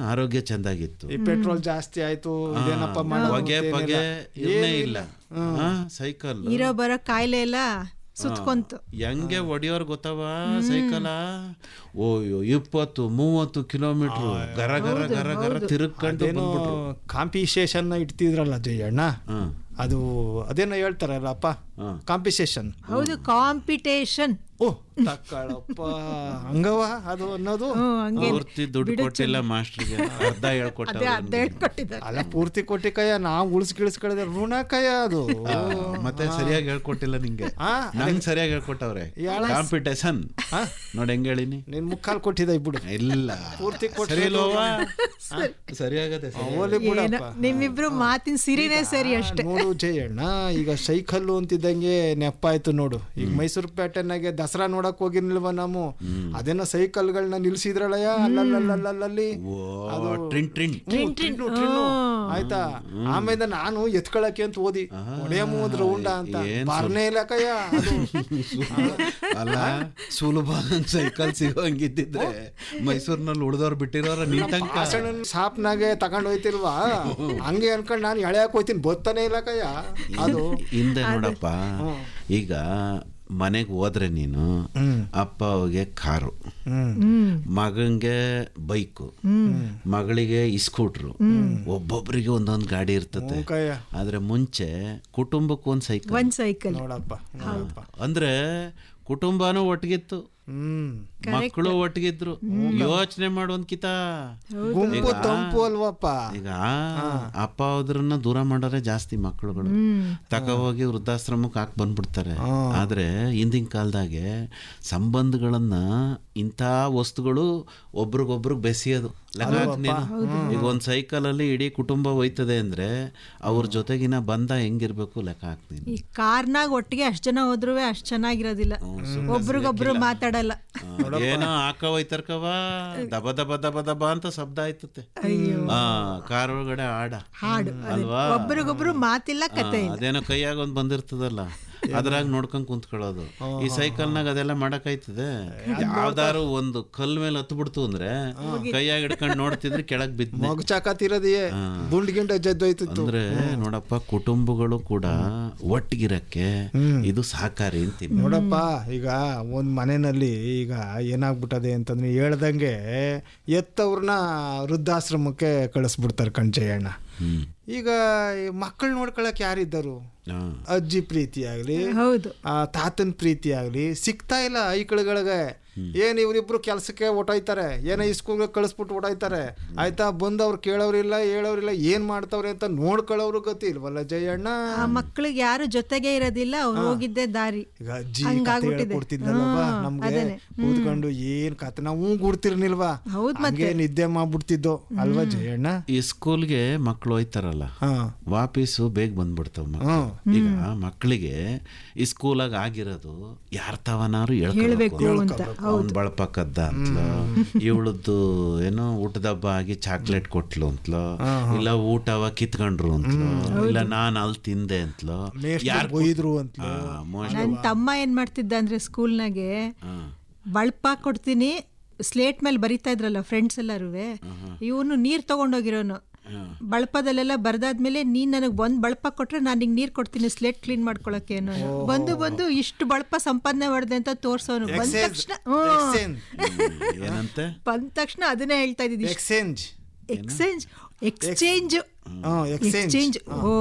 ಆರೋಗ್ಯ ಚೆಂದಾಗಿತ್ತು ಈ ಪೆಟ್ರೋಲ್ ಜಾಸ್ತಿ ಆಯ್ತು ಇದೇನಪ್ಪ ಮಾಡೋದು ಹೊಗೆ ಅಂತೇನಿಲ್ಲ. ಪಗೆ ಇವನೇ ಏನೂ ಇಲ್ಲ ಹಾ, ಸೈಕಲ್ ಇರೋ ಬರೋ ಕಾಯಿಲೆ ಎಲ್ಲ ಸುತ್ಕೊಂತು ಹೆಂಗೆ ಹೊಡಿಯೋರ್ ಗೊತ್ತವ ಸೈಕಲ ಓಯ್ಯೋ ಇಪ್ಪತ್ತು ಮೂವತ್ತು ಕಿಲೋಮೀಟರ್ ಗರ ಗರ ಗರ ಗರ ತಿರುಗ್ಕೊಂಡು ಅದೇನೋ ಬಂದ್ಬಿಟ್ರು ಕಾಂಪಿಸೇಷನ್ ಇಡ್ತಿದ್ರಲ್ಲ ಜಯಣ್ಣ ಹ್ಮ್. ಅದು ಅದೇನೋ ಹೇಳ್ತಾರಲ್ಲಪ್ಪ ಹ್ಮ್. ಕಾಂಪಿಸೇಷನ್ ಹೌದು ಕಾಂಪಿಟೇಷನ್ ಓ ತಕ್ಕಳಪ್ಪ ಹಂಗವ ಅದು ಅನ್ನೋದು ಹ್ಮ್ ಹಂಗೆ ಪೂರ್ತಿ ದುಡ್ಡು ಕೊಟ್ಟಿಲ್ಲ ಮಾಸ್ಟರ್ಗೆ ಅರ್ಧ ಹೇಳ್ಕೊಟ್ಟ ಅದೇ ಅರ್ಧ ಹೇಳ್ಕೊಟ್ಟಿದ್ದಾರೆ ಅಲ್ಲ ಪೂರ್ತಿ ಕೊಟ್ಟಿ ಕಯ್ಯ ನಾವು ಉಳಿಸ್ ಗಿಳಿಸ್ಕೊಳ್ಳೋದು ಋಣ ಕಯ್ಯ ಅದು ಮತ್ತೆ ಸರಿಯಾಗಿ ಹೇಳ್ಕೊಟ್ಟಿಲ್ಲ ನಿಂಗೆ ಆ, ನಂಗೆ ಸರಿಯಾಗಿ ಹೇಳ್ಕೊಟ್ಟವ್ರೆ ಯಾಳ- ಕಾಂಪಿಟೇಷನ್ ನೋಡಿ ಹೆಂಗ್ ಹೇಳಿನಿ ನಿನ್ ಮುಕ್ಕಾಲ್ ಕೊಟ್ಟಿದ್ದ ಇಬ್ಬಿಡು ಇಲ್ಲ ಪೂರ್ತಿ ಕೊಟ್ರೆ ಸರಿ ಇಲ್ವವ್ವ? ಸರಿಯಾಗದೆ ಸರಿ. ಓಲಿ ಏನೋ ಬಿಡಪ್ಪ ನಿಮ್ಮಿಬ್ರು ಮಾತಿನ ಸಿರಿನೇ ಸರಿ ಅಷ್ಟೇ ನೋಡು ಜಯಣ್ಣ ಈಗ ಸೈಕಲ್ಲು ಅಂತಿದ್ದಂಗೆ ನೆಪ್ಪ ಆಯ್ತು ನೋಡು ಈಗ ಮೈಸೂರು ಪ್ಯಾಟರ್ನಾಗೆ ದಸರಾ ನೋಡಕ್ ಹೋಗಿರ್ಲಿಲ್ವ ನಾವು ಅದೇನೋ ಸೈಕಲ್ಗಳನ್ನ ನಿಲ್ಸಿದ್ರಲ್ಲಯ್ಯ ಅಲ್ಲಲ್ಲಲ್ಲಲ್ಲಿ ಓ ಟ್ರಿನ್ ಟ್ರಿನ್ ಹ್ಮ್, ಟ್ರಿನ್ನು, ಟ್ರಿನ್ನು. ಆಯ್ತಾ ಆಮೇಲೆ ನಾನು ಎತ್ಕೊಳಕ್ಕೆ ಅಂತ ಓದಿ ಹೊಡೆಯಮು ಒಂದ್ ರೌಂಡ ಅಂತ ಏನ್ ಬರ್ನೇ ಇಲ್ಲ ಕಯ್ಯ ಅದು ಅಲ್ಲ ಸುಲಭ ಸೈಕಲ್ ಸಿಗೋಂಗಿದ್ದಿದ್ರೆ ಮೈಸೂರಿನಲ್ಲಿ ಉಳ್ದವ್ರು ಬಿಟ್ಟಿರೋರ ನಿಂತಂಕ ಹಾಸನ ಶಾಪ್ನಾಗೆ ತಗೊಂಡ್ ಹೋಯ್ತಿಲ್ವಾ ಹಂಗೆ ಅನ್ಕೊಂಡ್ ನಾನು ಎಳೆಯಕ್ ಹೋಯ್ತೀನಿ ಬತ್ತಾನೆ ಇಲ್ಲ ಕಯ್ಯ ಅದು ಹಿಂದೆ ನೋಡಪ್ಪ ಈಗ ಮನೆಗೆ ಹೋದ್ರೆ ನೀನು ಅಪ್ಪ ಅವ್ಗೆ ಕಾರು ಹ್ಮ್ ಮಗಂಗೆ ಬೈಕು ಮಗಳಿಗೆ ಸ್ಕೂಟ್ರು ಒಬ್ಬೊಬ್ರಿಗೆ ಒಂದೊಂದು ಗಾಡಿ ಇರ್ತತೆ ಹ್ಞೂ ಕಯ್ಯ ಆದ್ರೆ ಮುಂಚೆ ಕುಟುಂಬಕ್ಕೆ ಒಂದು ಸೈಕಲ್ ಒಂದ್ ಸೈಕಲ್ ನೋಡಪ್ಪ ನೋಡಪ್ಪ ಅಂದ್ರೆ ಕುಟುಂಬನೂ ಒಟ್ಟಿಗಿತ್ತು ಹ್ಮ್ ಮಕ್ಕಳು ಒಟ್ಟಿಗಿದ್ರು ಯೋಚನೆ ಮಾಡೋನ್ಕಿತ ಗುಂಪು ತಂಪು ಅಲ್ವಪ್ಪ ಈಗ ಅಪ್ಪ ಹೋದ್ರನ್ನ ದೂರ ಮಾಡೋರೆ ಜಾಸ್ತಿ ಮಕ್ಕಳುಗಳು ತಕ ಹೋಗಿ ವೃದ್ಧಾಶ್ರಮಕ್ಕೆ ಹಾಕಿ ಬಂದ್ಬಿಡ್ತಾರೆ ಆದ್ರೆ ಹಿಂದಿನ ಕಾಲದಾಗೆ ಸಂಬಂಧಗಳನ್ನ ಇಂಥ ವಸ್ತುಗಳು ಒಬ್ರಿಗೊಬ್ರಿಗೆ ಬೆಸೆಯೋದು ಲೆಕ್ಕ ಹಾಕ್ ನೀನು. ಈಗ ಒಂದ್ ಸೈಕಲ್ ಅಲ್ಲಿ ಇಡೀ ಕುಟುಂಬ ಹೋಯ್ತದೆ ಅಂದ್ರೆ ಅವ್ರ ಜೊತೆಗಿನ ಬಂಧ ಹೆಂಗಿರ್ಬೇಕು ಲೆಕ್ಕ ಹಾಕ್ತೀನಿ ಈ ಕಾರ್ನಾಗ ಒಟ್ಟಿಗೆ ಅಷ್ಟ್ ಜನ ಹೋದ್ರು ಅಷ್ಟ್ ಚೆನ್ನಾಗಿರೋದಿಲ್ಲ ಒಬ್ರಿಗೊಬ್ರು ಮಾತಾಡಲ್ಲ ಏನೋ ಹಾಕ ಹೋಯ್ತರ್ಕವ ದಬ ದಬ ದಬ ದಬ ಅಂತ ಶಬ್ದ ಆಯ್ತತೆ ಆ ಕಾರ್ ಒಳಗಡೆ ಆಡ ಹಾಡು ಅಲ್ವಾ ಒಬ್ರಿಗೊಬ್ರು ಮಾತಿಲ್ಲ ಕತೆ ಆ, ಅದೇನೋ ಕೈಯಾಗ ಒಂದ್ ಬಂದಿರ್ತದಲ್ಲ ಅದ್ರಾಗ ನೋಡ್ಕೊಂಡ್ ಕುಂತ್ಕೊಳ್ಳೋದು ಈ ಸೈಕಲ್ನಾಗ ಅದೆಲ್ಲ ಮಾಡಕ್ಕಾಯ್ತದೆ ಯಾವ್ದಾರು ಒಂದು ಕಲ್ ಮೇಲೆ ಹತ್ತು ಬಿಡ್ತು ಅಂದ್ರೆ ಕೈಯಾಗ ಹಿಡ್ಕೊಂಡ್ ನೋಡ್ತಿದ್ರೆ ಕೆಳಗ್ ಬಿದ್ದ ಮಗು ಚಾಕತಿರೋದೇ ದುಂಡ್ ಗಿಂಡ ಜದ್ದೋಯ್ತಿತ್ತು ಅಂದ್ರೆ ನೋಡಪ್ಪ ಕುಟುಂಬಗಳು ಕೂಡ ಒಟ್ಟಿಗಿರಕ್ಕೆ ಇದು ಸಹಕಾರಿ ಅಂತೀನಿ ನೋಡಪ್ಪ ಈಗ ಒಂದ್ ಮನೆಯಲ್ಲಿ ಈಗ ಏನಾಗ್ಬಿಟ್ಟದೆ ಅಂತಂದ್ರೆ ಹೇಳ್ದಂಗೆ ಎತ್ತವ್ರನ್ನ ವೃದ್ಧಾಶ್ರಮಕ್ಕೆ ಕಳಿಸ್ಬಿಡ್ತಾರೆ ಕಣ್ಜಯ್ಯಣ್ಣ ಹ್ಮ್ ಈಗ ಮಕ್ಕಳು ನೋಡ್ಕೊಳಕ್ ಯಾರಿದ್ದರು ಹಾ. ಅಜ್ಜಿ ಪ್ರೀತಿ ಆಗ್ಲಿ ಹೌದು ಆ ತಾತನ ಪ್ರೀತಿ ಆಗ್ಲಿ ಸಿಗ್ತಾ ಇಲ್ಲ ಐಕಳುಗಳಿಗೆ ಏನ್ ಇವ್ರಿಬ್ರು ಕೆಲ್ಸಕ್ಕೆ ಹೊಟ್ಟೋಯ್ತಾರೆ ಏನೋ ಈ ಸ್ಕೂಲ್ಗೆ ಕಳಿಸ್ಬಿಟ್ಟು ಹೊಟ್ಟೋಯ್ತಾರೆ ಆಯ್ತಾ ಬಂದು ಅವ್ರು ಕೇಳೋರಿಲ್ಲ ಹೇಳೋರಿಲ್ಲ ಏನ್ ಮಾಡ್ತಾವ್ರೆ ಅಂತ ನೋಡ್ಕೊಳ್ಳೋರು ಗತಿ ಇಲ್ವಲ್ಲ ಜಯಣ್ಣ ಆ ಮಕ್ಳಿಗೆ ಯಾರು ಜೊತೆಗೆ ಇರೋದಿಲ್ಲ ಅವ್ರು ಹೋಗಿದ್ದೇ ದಾರಿ ಈಗ ಅಜ್ಜಿ ಹಂಗಾಗ್ಬಿಟ್ಟಿದೆ. ಕತೆ ಕೊಡ್ತಿದ್ನಲ್ವಾ ಹಾ, ನಮ್ಗೆ ಅದೇನೆ. ಕೂತ್ಕೊಂಡು ಏನ್ ಕತೆ ನಾವು ಗುಡ್ತಿರ್ನಿಲ್ವಾ ಹೌದ್ ಹಂಗೆ ನಿದ್ದೆ ಮಾಡ್ಬಿಡ್ತಿದ್ದೋ ಅಲ್ವಾ ಜಯಣ್ಣ ಈ ಸ್ಕೂಲ್ಗೆ ಮಕ್ಕಳು ಹೋಯ್ತಾರಲ್ಲ ಹಾ ವಾಪೀಸು ಬೇಗ ಬಂದ್ಬಿಡ್ತಾವ ಮಕ್ಕಳು ಈಗ ಮಕ್ಕಳಿಗೆ ಈ ಸ್ಕೂಲಾಗ ಆಗಿರೋದು ಯಾರ ತವನಾರು ಹೇಳ್ಬೇಕು ಹೇಳ್ಕೊಬೇಕು ಅಂತ ಅವ್ನ್ ಬಳಪಕ್ಕದ್ದ ಅಂತಲೋ ಇವಳದ್ದು ಏನೋ ಊಟದ ಹಬ್ಬ ಆಗಿ ಚಾಕ್ಲೇಟ್ ಕೊಟ್ಲು ಅಂತಲೋ ಇಲ್ಲ ಊಟವ ಕಿತ್ಕೊಂಡ್ರು ಅಂತಲೋ ಇಲ್ಲ ನಾನ್ ಅಲ್ಲಿ ತಿಂದೆ ಅಂತಲೋ ಯಾರು ಬೈದ್ರು ಅಂತ ನನ್ನ ತಮ್ಮ ಏನ್ ಮಾಡ್ತಿದ್ದ ಅಂದ್ರೆ ಸ್ಕೂಲ್ನಾಗೆ ಬಳಪ ಕೊಡ್ತೀನಿ ಸ್ಲೇಟ್ ಮೇಲೆ ಬರಿತಾ ಇದ್ರಲ್ಲ ಫ್ರೆಂಡ್ಸ್ ಎಲ್ಲರೂ ಇವನು ನೀರ್ ತಗೊಂಡೋಗಿರೋನು ಬಳಪದಲ್ಲೆಲ್ಲ ಬರ್ದಾದ್ಮೇಲೆ ನೀನ್ ನನಗೆ ಒಂದ್ ಬಳಪ ಕೊಟ್ರೆ ನಾನು ನಿಂಗೆ ನೀರ್ ಕೊಡ್ತೀನಿ ಸ್ಲೇಟ್ ಕ್ಲೀನ್ ಮಾಡ್ಕೊಳಕ್ಕೆ ಏನೋ ಬಂದು ಬಂದು ಇಷ್ಟು ಬಳಪ ಸಂಪಾದನೆ ಮಾಡಿದೆ ಅಂತ ತೋರ್ಸೋನು ಬಂದ ತಕ್ಷಣ ಹ್ಮ್. ಎಕ್ಸ್ಚೇಂಜ್ ಏನಂತೆ ಬಂದ ತಕ್ಷಣ ಅದನ್ನೇ ಹೇಳ್ತಾ ಇದ್ದಿದ್ದು exchange exchange exchange exchange exchange ಓ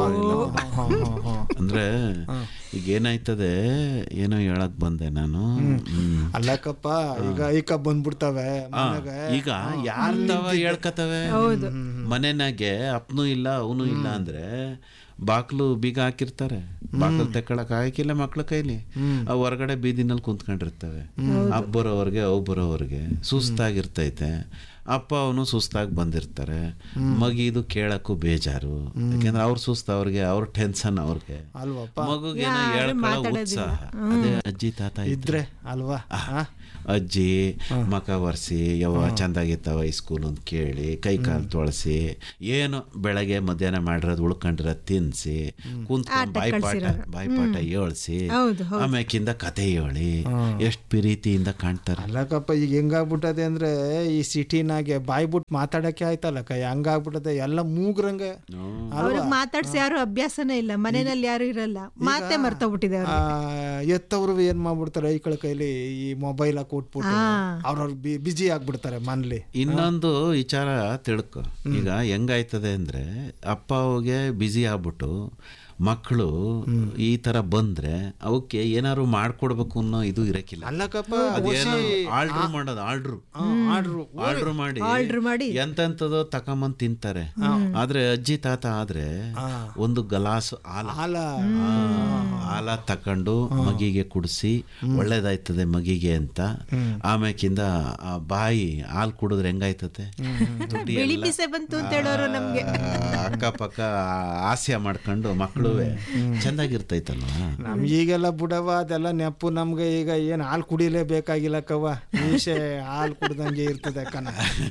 ಅಂದ್ರೆ ಈಗ ಏನಾಯ್ತದೆ ಏನೋ ಹೇಳಕ್ ಬಂದೆ ನಾನು ಹ್ಮ್. ಅಲ್ಲಕ್ಕಪ್ಪ ಈಗ ಈಗ ಬಂದ್ಬಿಡ್ತವೆ ಮನೆಗೆ ಈಗ ಯಾರ ತವ ಹೇಳ್ಕತವೆ ಮನೆನಾಗೆ ಅಪ್ಪನೂ ಇಲ್ಲ ಅವನು ಇಲ್ಲ ಅಂದ್ರೆ ಬಾಕ್ಲು ಬೀಗ ಹಾಕಿರ್ತಾರೆ ಬಾಕ್ಲು ತೆಕ್ಕಳಕ್ ಹಾಕಿಲ್ಲ ಮಕ್ಳ ಕೈಲಿ ಅವ್ ಹೊರಗಡೆ ಬೀದಿನಲ್ಲಿ ಕುಂತ್ಕೊಂಡಿರ್ತವೆ ಅಪ್ ಬರೋವರ್ಗೆ ಅವ್ ಬರೋವರ್ಗೆ ಸುಸ್ತಾಗಿರ್ತೈತೆ ಅಪ್ಪ ಅವನು ಸುಸ್ತಾಗಿ ಬಂದಿರ್ತಾರೆ ಮಗಿದು ಕೇಳಕ್ಕೂ ಬೇಜಾರು ಯಾಕೆಂದ್ರೆ ಅವ್ರ ಸುಸ್ತು ಅವ್ರಿಗೆ ಅವ್ರ ಟೆನ್ಷನ್ ಅವ್ರಿಗೆ ಅಲ್ವಪ್ಪ ಮಗುಗೇನೋ ಹೇಳ್ಕೊಳ್ಳೋ ಉತ್ಸಾಹ ಅದೇ ಅಜ್ಜಿ ತಾತ ಇದ್ರೆ ಇದ್ರೆ ಅಲ್ವಾ ಆ? ಅಜ್ಜಿ ಮಕ ಒರೆಸಿ ಯವ್ವ ಚಂದಾಗಿತ್ತವ ಈ ಸ್ಕೂಲ್ ಅಂತ ಕೇಳಿ ಕೈ ಕಾಲು ತೊಳಸಿ ಏನು ಬೆಳಗ್ಗೆ ಮಧ್ಯಾಹ್ನ ಮಾಡಿರೋದು ಉಳ್ಕೊಂಡಿರೋದು ತಿನ್ಸಿ ಕುಂತ್ಕೊಂಡು ಬಾಯ್ಪಾಠ ಬಾಯ್ಪಾಠ ಹೇಳ್ಸಿ ಹೌದು, ಆಮ್ಯಾಕಿಂದ ಕತೆ ಹೇಳಿ ಎಷ್ಟು ಪ್ರೀತಿಯಿಂದ ಕಾಣ್ತಾರೆ ಅಲ್ಲಕ್ಕಪ್ಪ ಈಗ ಹೆಂಗಾಗ್ಬಿಟ್ಟದೆ ಅಂದ್ರೆ ಈ ಸಿಟಿನ ಮನೆನಾಗೆ ಬಾಯಿ ಬಿಟ್ಟು ಮಾತಾಡಕ್ಕೆ ಆಯ್ತಲ್ಲ ಕೈ ಹಂಗಾಗ್ಬಿಟ್ಟದೆ ಎಲ್ಲ ಮೂಗ್ರಂಗೆ ಅವ್ರಿಗೆ ಮಾತಾಡ್ಸಿ ಯಾರು ಅಭ್ಯಾಸನೇ ಇಲ್ಲ ಮನೆಯಲ್ಲಿ ಯಾರು ಇರಲ್ಲ ಮಾತೇ ಮರ್ತೋಗ್ಬಿಟ್ಟಿದೆ ಅವ್ರಿಗೆ. ಆ, ಎತ್ತವ್ರು ಏನ್ ಮಾಡ್ಬಿಡ್ತಾರೆ ಐಕಳ ಕೈಲಿ ಈ ಮೊಬೈಲ್ ಕೊಟ್ಬಿಟ್ಟು ಅವ್ರವ್ರು ಬಿಜಿ ಆಗ್ಬಿಡ್ತಾರೆ ಮನ್ಲಿ ಇನ್ನೊಂದು ವಿಚಾರ ತಿಳ್ಕೊ ಈಗ ಹೆಂಗಾಯ್ತದೆ ಅಂದ್ರೆ ಅಪ್ಪ ಅವ್ಗೆ ಬ್ಯುಸಿ ಆಗ್ಬಿಟ್ಟು ಮಕ್ಕಳು ಈ ತರ ಬಂದ್ರೆ ಅವಕ್ಕೆ ಏನಾದ್ರು ಮಾಡ್ಕೊಡ್ಬೇಕು ಅನ್ನೋ ಇದು ಇರಕ್ಕಿಲ್ಲ ಅಲ್ಲಕ್ಕಪ್ಪ ಅದೇನೋ ಆರ್ಡ್ರ್ ಮಾಡೋದು ಆರ್ಡ್ರು ಆರ್ಡ್ರು ಆರ್ಡ್ರ್ ಮಾಡಿ ಆರ್ಡ್ರ್ ಮಾಡಿ ಎಂತೆಂಥದೋ ತಕೊಂಬಂದ್ ತಿಂತಾರೆ ಆದ್ರೆ ಅಜ್ಜಿ ತಾತ ಆದ್ರೆ ಒಂದು ಗಲಾಸ್ ಹಾಲ ಹಾಲ ಹಾಲ ತಕೊಂಡು ಮಗಿಗೆ ಕುಡಿಸಿ ಒಳ್ಳೇದಾಯ್ತದೆ ಮಗಿಗೆ ಅಂತ ಆಮ್ಯಾಕಿಂದ ಆ ಬಾಯಿ ಹಾಲು ಕುಡಿದ್ರೆ ಹೆಂಗಾಯ್ತತೆ ತುಟಿ ಬಿಳಿ ಎಲ್ಲ, ಪಿಸೆ ಬಂತು ಅಂತ ಹೇಳೋರು ನಮ್ಗೆ ಆ, ಅಕ್ಕಪಕ್ಕ ಹಾಸ್ಯ ಮಾಡ್ಕೊಂಡು ಮಕ್ಕಳು ಚೆಂದಾಗಿರ್ತೈತಲ್ವಾ ನಮ್ಗೀಗೆಲ್ಲ ಬುಡವ ಅದೆಲ್ಲ ನೆಪ್ಪು ನಮ್ಗೆ ಈಗ ಏನ್ ಹಾಲು ಕುಡಿಲೇಬೇಕಾಗಿಲ್ಲ ಕವ್ವ ಮೀಸೆ ಹಾಲು ಕುಡ್ದಂಗೆ ಇರ್ತದೆ ಕಣ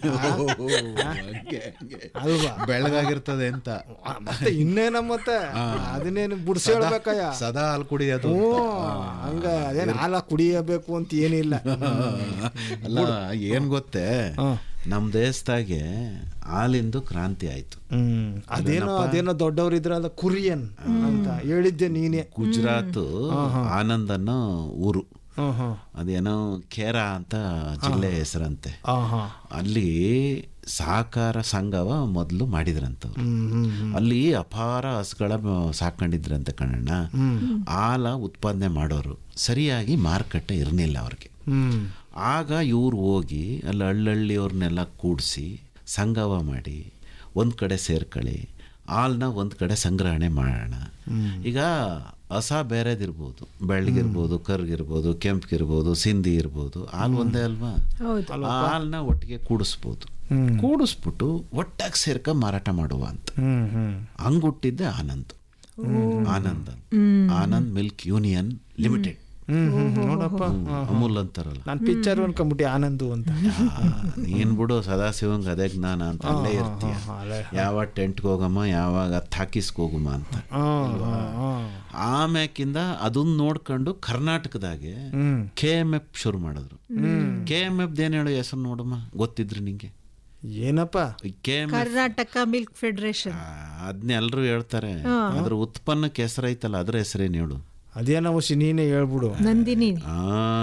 ಅಲ್ವಾ ಬೆಳಗಾಗಿರ್ತದೆ ಅಂತ ಆ, ಮತ್ತೆ ಇನ್ನೇನ ಮತ್ತೆ ಅದನ್ನೇನು ಬಿಡ್ಸಿ ಹೇಳ್ಬೇಕಯ್ಯ ಸದಾ ಹಾಲು ಕುಡಿಯೋದು ಹ್ಞೂ ಹಂಗ ಅದೇನ್ ಹಾಲ ಕುಡಿಯಬೇಕು ಅಂತ ಏನಿಲ್ಲ ಅಲ್ಲ ಏನ್ ಗೊತ್ತೇ ನಮ್ ದೇಶದಾಗೆ ಹಾಲಿಂದು ಕ್ರಾಂತಿ ಆಯ್ತು ಹ್ಮ್ ಅದೇನೋ ಅದೇನೋ ದೊಡ್ಡವ್ರು ಇದ್ರಲ್ಲ ಕುರಿಯನ್ ಅಂತ ಹೇಳಿದ್ದೆ ನೀನೇ ಗುಜರಾತ್ ಆನಂದ್ ಅನ್ನೋ ಊರು ಹ್ಮ್ ಹ್ಮ್ ಅದೇನೋ ಖೇರ ಅಂತ ಜಿಲ್ಲೆ ಹೆಸರಂತೆ ಆ ಹಾ ಅಲ್ಲಿ ಸಹಕಾರ ಸಂಘವ ಮೊದಲು ಮಾಡಿದ್ರಂತವ್ರು ಹ್ಮ್ ಹ್ಮ್ ಹ್ಮ್ ಅಲ್ಲಿ ಅಪಾರ ಹಸುಗಳ ಮ- ಸಾಕೊಂಡಿದ್ರಂತೆ ಕಣಣ್ಣ ಹಾಲ ಉತ್ಪಾದನೆ ಮಾಡೋರು ಸರಿಯಾಗಿ ಮಾರುಕಟ್ಟೆ ಇರಲಿಲ್ಲ ಅವ್ರಿಗೆ ಹ್ಮ್ ಆಗ ಇವ್ರು ಹೋಗಿ ಅಲ್ಲಿ ಹಳ್ಳಹಳ್ಳಿಯವ್ರನ್ನೆಲ್ಲ ಕೂಡಿಸಿ ಸಂಗವ ಮಾಡಿ ಒಂದು ಕಡೆ ಸೇರ್ಕೊಳ್ಳಿ ಹಾಲನ್ನ ಒಂದು ಕಡೆ ಸಂಗ್ರಹಣೆ ಮಾಡೋಣ ಈಗ ಹಸ ಬೇರೆದಿರ್ಬೋದು ಬೆಳ್ಳಗಿರ್ಬೋದು ಕರ್ಗಿರ್ಬೋದು ಕೆಂಪ್ಗಿರ್ಬೋದು ಸಿಂಧಿ ಇರ್ಬೋದು ಹಾಲು ಒಂದೇ ಅಲ್ವಾ ಹೌದು ಆ ಹಾಲನ್ನ ಒಟ್ಟಿಗೆ ಕೂಡಿಸ್ಬೋದು ಕೂಡಿಸ್ಬಿಟ್ಟು ಒಟ್ಟಾಗಿ ಸೇರ್ಕ ಮಾರಾಟ ಮಾಡುವ ಅಂತ ಹ್ಮ್ ಹ್ಮ್ ಹಂಗ್ ಹುಟ್ಟಿದ್ದೆ ಆನಂದ್ ಆನಂದ್ ಅಂತ. ಆನಂದ್ ಮಿಲ್ಕ್ ಯೂನಿಯನ್ ಲಿಮಿಟೆಡ್ ಹ್ಮ್ ಹ್ಮ್ ನೋಡಪ್ಪ ಅಮೂಲ್ ಅಂತಾರಲ್ಲ ನಾನು ಪಿಕ್ಚರ್ ಅನ್ಕೊಂಬಿಟ್ಟಿ ಆನಂದು ಅಂತ ನೀನ್ ಬಿಡು ಸದಾಶಿವಂಗ್ ಅದೇ ಜ್ಞಾನ ಅಂತ ಅಲ್ಲೇ ಇರ್ತೀಯ ಅಲ್ಲೇ. ಯಾವ ಟೆಂಟ್ಗೆ ಹೋಗಮ್ಮ ಯಾವಾಗ ಥಾಕಿಸ್ಗೆ ಹೋಗಮ್ಮ ಅಂತ ಹ್ಮ್ ಹ್ಮ್ ಹ್ಮ್ ಆಮ್ಯಾಕಿಂದ ಅದನ್ನ ನೋಡ್ಕೊಂಡು ಕರ್ನಾಟಕದಾಗೆ ಹ್ಮ್ ಕೆ ಎಮ್ ಎಫ್ ಶುರು ಮಾಡಿದ್ರು ಕೆ ಎಮ್ ಎಫ್ ಏನ್ ಹೇಳೋ ಹೆಸರು ನೋಡಮ್ಮ ಗೊತ್ತಿದ್ರಿ ನಿಂಗೆ ಏನಪ್ಪ K M Karnataka milk federation ಅದನ್ನ ಎಲ್ರು ಹೇಳ್ತಾರೆ ಅದ್ರ ಉತ್ಪನ್ನಕ್ಕೆ ಹೆಸರೈತಲ್ಲ ಅದ್ರ ಹೆಸರೇನು ಹೇಳು ಅದೇನೋ ವಸಿ ನೀನೇ ಹೇಳ್ಬಿಡು ನಂದಿನಿ ಆ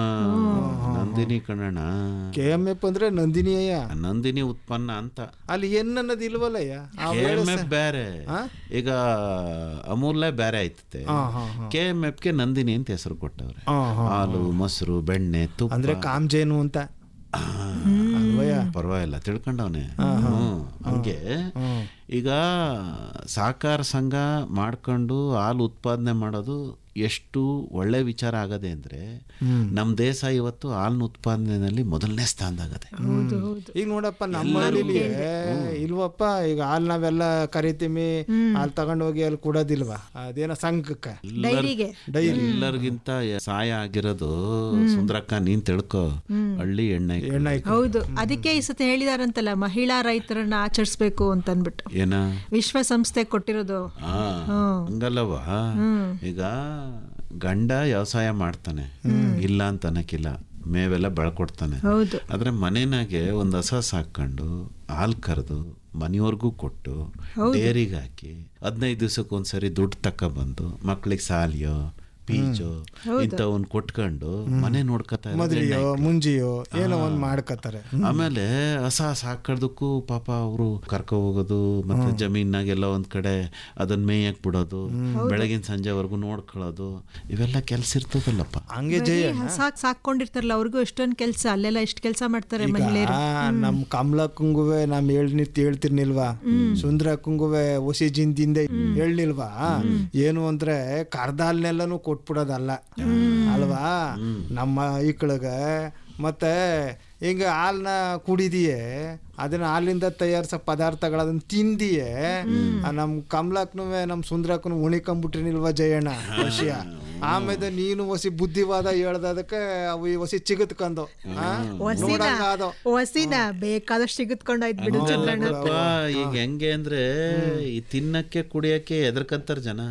ನಂದಿನಿ ಕಣಣ್ಣ ಕೆ ಎಮ್ ಎಫ್ ಅಂದ್ರೆ ನಂದಿನಿಯಯ್ಯ ನಂದಿನಿ ಉತ್ಪನ್ನ ಅಂತ ಅಲ್ಲಿ ಏನ್ ಅನ್ನೋದು ಇಲ್ವಲ್ಲಯ್ಯ ಆ ಕೆ ವೇಳೆ ಎಮ್ ಸ- ಎಫ್ ಬೇರೆ ಈಗ ಅಮೂಲ್ಯ ಬೇರೆ ಆಯ್ತತೆ ಹಾ, ಹಾ, ಹಾ. ಕೆ ಎಮ್ ಎಫ್ಗೆ ನಂದಿನಿ ಅಂತ ಹೆಸರು ಕೊಟ್ಟವ್ರೆ ಹಾ, ಹಾ. ಹಾಲು ಮೊಸರು ಬೆಣ್ಣೆ ತುಪ್ಪ ಅಂದ್ರೆ ಕಾಮ್ಜೇನು ಅಂತ ಆ, ಅಲ್ವಯ್ಯ ಪರವಾಗಿಲ್ಲ ತಿಳ್ಕೊಂಡವನೆ ಹ್ಮ್ ಹಂಗೆ ಈಗ ಸಹಕಾರ ಸಂಘ ಮಾಡ್ಕೊಂಡು ಹಾಲು ಉತ್ಪಾದನೆ ಮಾಡೋದು ಎಷ್ಟು ಒಳ್ಳೆ ವಿಚಾರ ಆಗದೆ ಅಂದ್ರೆ ನಮ್ಮ ದೇಶ ಇವತ್ತು ಹಾಲಿನ ಉತ್ಪಾದನೆಯಲ್ಲಿ ಮೊದಲನೇ ಸ್ಥಾನದಾಗದೆ ಹೌದು ಹೌದು ಈಗ ನೋಡಪ್ಪ ನಮ್ಮ ಹಳ್ಳಿಲಿ ಇಲ್ವಪ್ಪ ಈಗ ಹಾಲು ನಾವೆಲ್ಲ ಕರಿತೀವಿ ಹಾಲು ತಗೊಂಡೋಗಿ ಅಲ್ಲಿ ಕೊಡೋದಿಲ್ವಾ ಅದೇನೋ ಸಂಘಕ್ಕೆ ಡೈರಿಗೆ ಎಲ್ಲರಿಗಿಂತ ಸಹಾಯ ಆಗಿರೋದು ಸುಂದ್ರಕ್ಕ ನೀನ್ ತಿಳ್ಕೊ ಹಳ್ಳಿ ಎಣ್ಣೆ ಎಣ್ಣೆ ಹೌದು ಅದಕ್ಕೆ ಈ ಸತಿ ಹೇಳಿದಾರಂತಲ್ಲ ಮಹಿಳಾ ರೈತರನ್ನ ಆಚರಿಸ್ಬೇಕು ಅಂತ ಅಂದ್ಬಿಟ್ಟು ಏನ ವಿಶ್ವಸಂಸ್ಥೆ ಕೊಟ್ಟಿರೋದು ಆ, ಹಂಗಲ್ಲವ ಈಗ ಗಂಡ ವ್ಯವಸಾಯ ಮಾಡ್ತಾನೆ ಇಲ್ಲ ಅಂತ ಅನ್ನಕ್ಕಿಲ್ಲ ಮೇವೆಲ್ಲ ಬೆಳ್ಕೊಡ್ತಾನೆ ಹೌದು ಆದ್ರೆ ಮನೆನಾಗೆ ಒಂದು ಹಸ ಸಾಕೊಂಡು ಹಾಲು ಕರೆದು ಮನೆಯವ್ರಿಗೂ ಕೊಟ್ಟು ಡೇರಿಗೆ ಹಾಕಿ ಹದಿನೈದು ದಿವ್ಸಕ್ಕೆ ಒಂದ್ಸರಿ ದುಡ್ಡು ತಕೊಬಂದು ಮಕ್ಳಿಗೆ ಸಾಲಿಯೋ ಪೀಚೋ ಇಂಥವನ್ ಕೊಟ್ಕೊಂಡು ಮನೆ ನೋಡ್ಕೊತಾ ಇರೋದು ಮದ್ವೆಯೋ ಮುಂಜಿಯೋ ಏನೋ ಒಂದ್ ಮಾಡ್ಕತ್ತಾರೆ ಆಮೇಲೆ ಹಸ ಸಾಕೋದಕ್ಕೂ ಪಾಪ ಅವರು ಕರ್ಕೊ ಹೋಗೋದು ಮತ್ತೆ ಜಮೀನಾಗೆಲ್ಲ ಒಂದ್ ಕಡೆ ಅದನ್ನ ಮೇಯಕ್ ಬಿಡೋದು ಬೆಳಗಿನ ಸಂಜೆವರೆಗೂ ನೋಡ್ಕೊಳ್ಳೋದು ಇವೆಲ್ಲ ಕೆಲ್ಸ ಇರ್ತದಲ್ಲಪ್ಪ ಹಂಗೆ ಜಯ ಸಾಕ್ ಸಾಕೊಂಡಿರ್ತಾರಲ್ಲ ಅವ್ರಿಗೂ ಎಷ್ಟೊಂದು ಕೆಲಸ ಅಲ್ಲೆಲ್ಲ ಎಷ್ಟು ಕೆಲಸ ಮಾಡ್ತಾರೆ ಮಹಿಳೆಯರು ಆ, ನಮ್ ಕಮಲಕ್ಕಂಗುವೆ ನಮ್ ಹೇಳ್ನಿತ್ ಹೇಳ್ತಿರ್ನಿಲ್ವಾ ಸುಂದ್ರಕ್ಕಂಗುವೆ ಹೊಸಿ ಜಿಂದಿಂದ ಹೇಳ್ನಿಲ್ವಾ ಏನು ಅಂದ್ರೆ ಕರ್ದಾಲ್ನೆಲ್ಲನೂ ಕೊಟ್ಬಿಡೋದಲ್ಲ ಅಲ್ವಾ ನಮ್ಮ ಈಕಳಗ ಮತ್ತೆ ಹಿಂಗ ಹಾಲ್ನ ಕುಡಿದಿಯೇ ಅದನ್ನ ಹಾಲಿಂದ ತಯಾರಿಸೋ ಪದಾರ್ಥಗಳು ಅದನ್ನ ತಿಂದಿಯೇ ಆ ನಮ್ ಕಮಲಕ್ನು ನಮ್ ಸುಂದ್ರಕ್ಕನು ಉಣಿಕೊಂಬಿಟ್ರಿನಿಲ್ವಾ ಜಯಣ್ಣ ವಿಷಯ ಆಮೇಲೆ ನೀನು ಹೊಸಿ ಬುದ್ಧಿವಾದ ಹೇಳ್ದದಕ್ಕೆ ಅವು ಈ ಹೊಸಿ ಚಿಗತ್ಕೊಂಡು ಆ? ಹೊಸಿನ ನೋಡಂಗ ಅದು ಹೊಸಿನ ಬೇಕಾದಷ್ಟು ಸಿಗತ್ಕೊಂಡಾಯ್ತು ಬಿಡು ಚಂದ್ರಣ್ಣ ಅಲ್ಲಪ್ಪ ಈಗ ಹೆಂಗೆ ಅಂದ್ರೆ ಈ ತಿನ್ನಕ್ಕೆ ಕುಡಿಯಕ್ಕೆ ಎದರ್ಕಂತಾರ ಜನ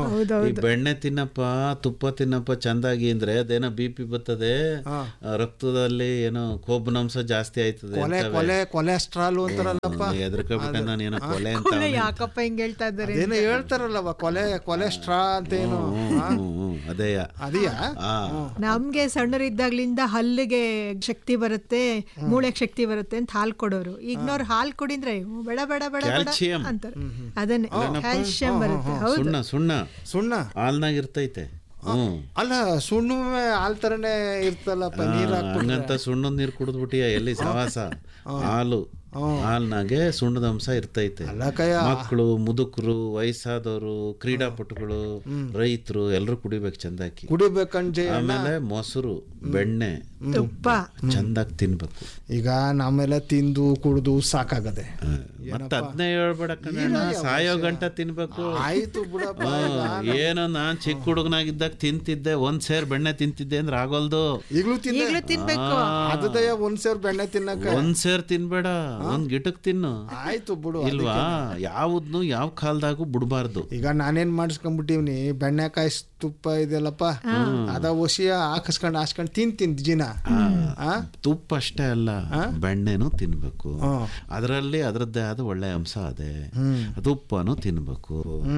ಈ ಬೆಣ್ಣೆ ತಿನ್ನಪ್ಪ ತುಪ್ಪ ತಿನ್ನಪ್ಪ ಚಂದಾಗಿ ಅಂದ್ರೆ ಅದೇನೋ ಬಿ ಪಿ ಬರ್ತದೆ ಆ, ರಕ್ತದಲ್ಲಿ ಏನೋ ಕೊಬ್ಬಿನಾಂಶ ಜಾಸ್ತಿ ಆಯ್ತದೆ ಕೊಲೆ ಕೊಲೆ ಕೊಲೆಸ್ಟ್ರಾಲ್ ಅಂತಾರಲ್ಲಪ್ಪ ಎದ್ರಕಬೇಕಂದ್ರೆ ನಾನು ಏನೋ ಕೊಲೆ ಅಂತ ಕೊಲೆ ಯಾಕಪ್ಪ ಹಿಂಗ್ ಹೇಳ್ತಾ ಇದ್ದಾರೆ ಅದೇನೋ ಹೇಳ್ತಾರಲ್ಲವ ಕೊಲೆ ಕೊಲೆಸ್ಟ್ರಾ ಅಂತ ಏನು ಹ್ಮ್, ಹ್ಮ್, ಅದೇಯ ಅದೆಯಾ ಆ ನಮ್ಗೆ ಸಣ್ಣರಿದ್ದಾಗ್ಲಿಂದ ಹಲ್ಲಿಗೆ ಶಕ್ತಿ ಬರುತ್ತೆ ಮೂಳೆಗೆ ಶಕ್ತಿ ಬರುತ್ತೆ ಅಂತ ಹಾಲು ಕೊಡೋರು ಈಗಿನವ್ರು ಹಾಲು ಕುಡಿದ್ರೆ "ಹ್ಞೂ, ಬೇಡ ಬೇಡ ಬೇಡ ಬೇಡ Calcium. ಅಂತಾರೆ ಅದನ್ನೇ ಕ್ಯಾಲ್ಸಿಯಂ ಬರುತ್ತೆ ಹೌದು ಸುಣ್ಣ ಸುಣ್ಣ ಸುಣ್ಣ ಹಾಲ್ನಾಗ ಇರ್ತೈತೆ ಹ್ಮ್ ಅಲ್ಲ ಸುಣ್ಣುವೆ ಹಾಲ್ ತರನೇ ಇರ್ತಲ್ಲಪ್ಪ ನೀರ್ ಹಾಕ್ಬಿಟ್ರೆ ಹಂಗಂತ ಸುಣ್ಣದ ನೀರು ಕುಡಿದ್ಬಿಟ್ಟಿಯ ಎಲ್ಲಿ ಸವಾಸ ಹಾಲು ಹಾಲ್ನಾಗೆ ಸುಣ್ಣದ ಅಂಶ ಇರ್ತೈತೆ ಅಲ್ಲ ಕಯ್ಯ ಮಕ್ಕಳು ಮುದುಕರು ವಯಸ್ಸಾದವರು ಕ್ರೀಡಾಪಟುಗಳು ರೈತರು ಎಲ್ಲರೂ ಕುಡಿಬೇಕು ಚಂದಾಕಿ ಕುಡಿಬೇಕಂಜೆ ಆಮೇಲೆ ಮೊಸರು ಬೆಣ್ಣೆ ತುಪ್ಪ ಚಂದಾಗಿ ತಿನ್ಬೇಕು ಈಗ ನಮ್ಮೆಲ್ಲ ತಿಂದು ಕುಡ್ದು ಸಾಕಾಗದೆ ಹ. ಮತ್ತೆ ಅದನ್ನೇ ಹೇಳ್ಬೇಡ ಕಣ ಸಾಯೋ ಗಂಟ ತಿನ್ಬೇಕು ಆಯ್ತು ಬಿಡಪ್ಪ ಹ್ಮ್. ಏನೋ ನಾನ್ ಚಿಕ್ಕ ಹುಡುಗನಾಗಿದ್ದಾಗ ತಿಂತಿದ್ದೆ ಒಂದ್ ಸೇರ್ ಬೆಣ್ಣೆ ತಿಂತಿದ್ದೆ ಅಂದ್ರೆ ಆಗೋಲ್ದು ಈಗ್ಲೂ ತಿನ್ನ ಈಗಲೂ ತಿನ್ಬೇಕು ಅದದಯ ಒಂದ್ ಸೇರ್ ಬೆಣ್ಣೆ ತಿನ್ನಕ ಒಂದ್ ಸೇರ್ ತಿನ್ಬೇಡ ಒಂದ್ ಗಿಟಕ್ ತಿನ್ನು ಆಯ್ತು ಬಿಡು ಇಲ್ವಾ ಯಾವ್ದನ್ನು ಯಾವ ಕಾಲದಾಗೂ ಬಿಡಬಾರ್ದು ಈಗ ನಾನೇನ್ ಮಾಡಿಸ್ಕೊಂಡ್ಬಿಟ್ಟಿವ್ನಿ ಬೆಣ್ಣೆಕಾಯಿ ತುಪ್ಪ ಇದೆಯಲ್ಲಪ್ಪ ಅದ ಒಸಿಯ ಹಾಕಿಸ್ಕೊಂಡು ಹಾಸ್ಕೊಂಡು ತಿಂತೀನಿ ಜಿನ ಆ? ತುಪ್ಪ ಅಷ್ಟೇ ಅಲ್ಲ ಬೆಣ್ಣೆನೂ ತಿನ್ಬೇಕು ಹ್ಮ್. ಅದರಲ್ಲಿ ಅದರದ್ದೇ ಆದ ಒಳ್ಳೆ ಅಂಶ ಅದೇ ತುಪ್ಪನೂ ತಿನ್ಬೇಕು